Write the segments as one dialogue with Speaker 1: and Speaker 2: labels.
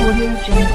Speaker 1: Audio Jungle.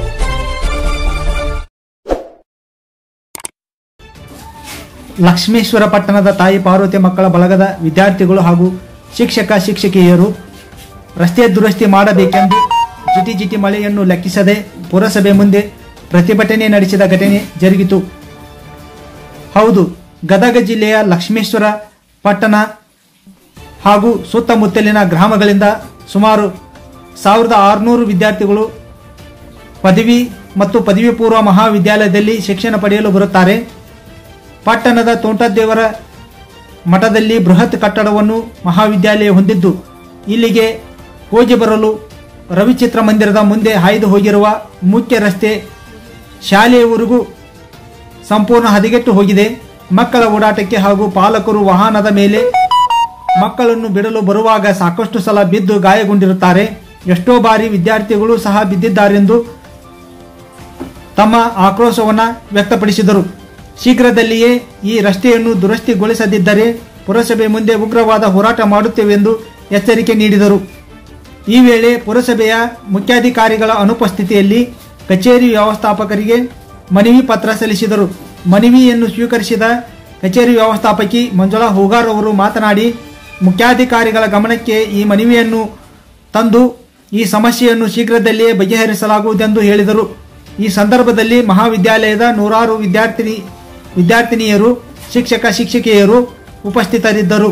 Speaker 2: Lakshmeshwar ಪಟ್ಟಣದ ತಾಯಿ ಪಾರ್ವತಿ ಮಕ್ಕಳ ಬಳಗದ ವಿದ್ಯಾರ್ಥಿಗಳು ಹಾಗೂ ಶಿಕ್ಷಕ ಶಿಕ್ಷಕಿಯರು ರಸ್ತೆ ದುರಸ್ತಿ ಮಾಡಬೇಕೆಂದು ಜಿಟಿ ಜಿಟಿ ಮಳೆಯನ್ನು ಲೆಕ್ಕಿಸದೆ ಪುರಸಭೆ ಮುಂದೆ ಪ್ರತಿಭಟನೆ ನಡೆಸಿದ ಘಟನೆ ಜರುಗಿತು ಹೌದು ಗದಗ ಜಿಲ್ಲೆಯ ಲಕ್ಷ್ಮೇಶ್ವರ ಪಟ್ಟಣ ಹಾಗೂ ಸುತ್ತಮುತ್ತಲಿನ ಗ್ರಾಮಗಳಿಂದ ಸುಮಾರು ಸಾವಿರದ ಆರುನೂರು ವಿದ್ಯಾರ್ಥಿಗಳು ಪದವಿ ಮತ್ತು ಪದವಿ ಪೂರ್ವ ಮಹಾವಿದ್ಯಾಲಯದಲ್ಲಿ ಶಿಕ್ಷಣ ಪಡೆಯಲು ಬರುತ್ತಾರೆ ಪಟ್ಟಣದ ತೋಂಟದೇವರ ಮಠದಲ್ಲಿ ಬೃಹತ್ ಕಟ್ಟಡವನ್ನು ಮಹಾವಿದ್ಯಾಲಯ ಹೊಂದಿದ್ದು ಇಲ್ಲಿಗೆ ಹೋಗಿ ಬರಲು ರವಿಚಿತ್ರ ಮಂದಿರದ ಮುಂದೆ ಹಾಯ್ದು ಹೋಗಿರುವ ಮುಖ್ಯ ರಸ್ತೆ ಶಾಲೆಯವರೆಗೂ ಸಂಪೂರ್ಣ ಹದಗೆಟ್ಟು ಹೋಗಿದೆ ಮಕ್ಕಳ ಓಡಾಟಕ್ಕೆ ಹಾಗೂ ಪಾಲಕರು ವಾಹನದ ಮೇಲೆ ಮಕ್ಕಳನ್ನು ಬಿಡಲು ಬರುವಾಗ ಸಾಕಷ್ಟು ಸಲ ಬಿದ್ದು ಗಾಯಗೊಂಡಿರುತ್ತಾರೆ ಎಷ್ಟೋ ಬಾರಿ ವಿದ್ಯಾರ್ಥಿಗಳು ಸಹ ಬಿದ್ದಿದ್ದಾರೆಂದು ತಮ್ಮ ಆಕ್ರೋಶವನ್ನು ವ್ಯಕ್ತಪಡಿಸಿದರು ಶೀಘ್ರದಲ್ಲಿಯೇ ಈ ರಸ್ತೆಯನ್ನು ದುರಸ್ತಿಗೊಳಿಸದಿದ್ದರೆ ಪುರಸಭೆ ಮುಂದೆ ಉಗ್ರವಾದ ಹೋರಾಟ ಮಾಡುತ್ತೇವೆಂದು ಎಚ್ಚರಿಕೆ ನೀಡಿದರು ಈ ವೇಳೆ ಪುರಸಭೆಯ ಮುಖ್ಯಾಧಿಕಾರಿಗಳ ಅನುಪಸ್ಥಿತಿಯಲ್ಲಿ ಕಚೇರಿ ವ್ಯವಸ್ಥಾಪಕರಿಗೆ ಮನವಿ ಪತ್ರ ಸಲ್ಲಿಸಿದರು ಮನವಿಯನ್ನು ಸ್ವೀಕರಿಸಿದ ಕಚೇರಿ ವ್ಯವಸ್ಥಾಪಕಿ ಮಂಜುಳಾ ಹೂಗಾರ್ ಅವರು ಮಾತನಾಡಿ ಮುಖ್ಯಾಧಿಕಾರಿಗಳ ಗಮನಕ್ಕೆ ಈ ಮನವಿಯನ್ನು ತಂದು ಈ ಸಮಸ್ಯೆಯನ್ನು ಶೀಘ್ರದಲ್ಲಿಯೇ ಬಗೆಹರಿಸಲಾಗುವುದೆಂದು ಹೇಳಿದರು ಈ ಸಂದರ್ಭದಲ್ಲಿ ಮಹಾವಿದ್ಯಾಲಯದ ನೂರಾರು ವಿದ್ಯಾರ್ಥಿನಿ ವಿದ್ಯಾರ್ಥಿನಿಯರು ಶಿಕ್ಷಕ ಶಿಕ್ಷಕಿಯರು ಉಪಸ್ಥಿತರಿದ್ದರು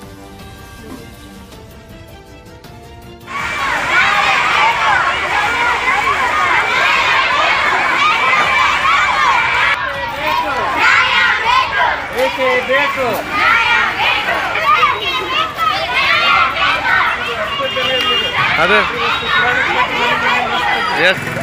Speaker 3: ಬೇಕೇ ಬೇಕು
Speaker 4: ಅದು ಎಸ್